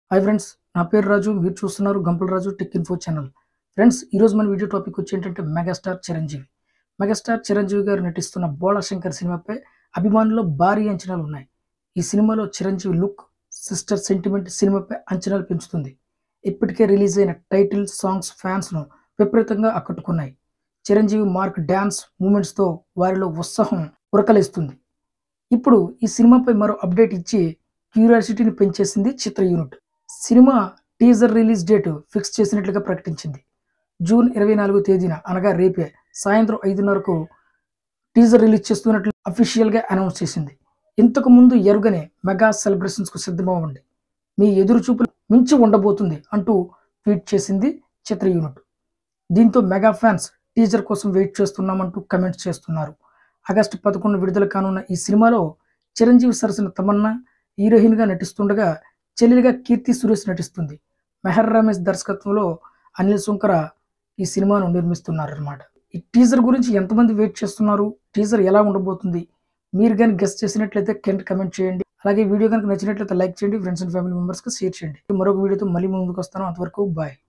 hi friends నా పేరు రాజు మీరు చూస్తున్నారు Gampula Raju tech info channel friends ఈరోజు మన వీడియో టాపిక్ వచ్చి ఏంటంటే మెగాస్టార్ చిరంజీవి మెగాస్టార్ చిరంజీవి గారు నటిస్తున్న బోళాశంకర్ సినిమాపై అభిమానుల్లో భారీ అంచనాలు ఉన్నాయి ఈ సినిమాలో చిరంజీవి లుక్ సిస్టర్ సెంటిమెంట్ సినిమాపై అంచనాలు పెంచుతుంది ఇప్పటికే రిలీజ్ అయిన టైటిల్ సాంగ్స్ ఫ్యాన్స్ను విపరీతంగా ఆకట్టుకున్నాయి చిరంజీవి మార్క్ డ్యాన్స్ మూమెంట్స్తో వారిలో ఉత్సాహం ఉరకలేస్తుంది ఇప్పుడు ఈ సినిమాపై మరో అప్డేట్ ఇచ్చి క్యూరియాసిటీని పెంచేసింది చిత్ర యూనిట్ సినిమా టీజర్ రిలీజ్ డేట్ ఫిక్స్ చేసినట్లుగా ప్రకటించింది జూన్ ఇరవై నాలుగో తేదీన అనగా రేపే సాయంత్రం ఐదున్నరకు టీజర్ రిలీజ్ చేస్తున్నట్లు అఫీషియల్గా అనౌన్స్ చేసింది ఇంతకు ముందు ఎరుగనే మెగా సెలబ్రేషన్స్కు సిద్ధమవ్వండి మీ ఎదురు చూపులు మించి ఉండబోతుంది అంటూ ట్వీట్ చేసింది చిత్ర యూనిట్ దీంతో మెగా ఫ్యాన్స్ టీజర్ కోసం వెయిట్ చేస్తున్నామంటూ కమెంట్స్ చేస్తున్నారు ఆగస్టు పదకొండు విడుదల కానున్న ఈ సినిమాలో చిరంజీవి సరసన తమన్నా హీరోయిన్గా నటిస్తుండగా చెల్లెలిగా కీర్తి సురేష్ నటిస్తుంది మెహర్ రమేష్ దర్శకత్వంలో అనిల్ సుంకర ఈ సినిమాను నిర్మిస్తున్నారు అనమాట ఈ టీజర్ గురించి ఎంతమంది వెయిట్ చేస్తున్నారు టీజర్ ఎలా ఉండబోతుంది మీరు కానీ గెస్ట్ చేసినట్లయితే కింద కమెంట్ చేయండి అలాగే వీడియో కనుక నచ్చినట్లయితే లైక్ చేయండి ఫ్రెండ్స్ అండ్ ఫ్యామిలీ మెంబర్స్కి షేర్ చేయండి మరొక వీడియోతో మళ్ళీ ముందుకు వస్తాను అంతవరకు బాయ్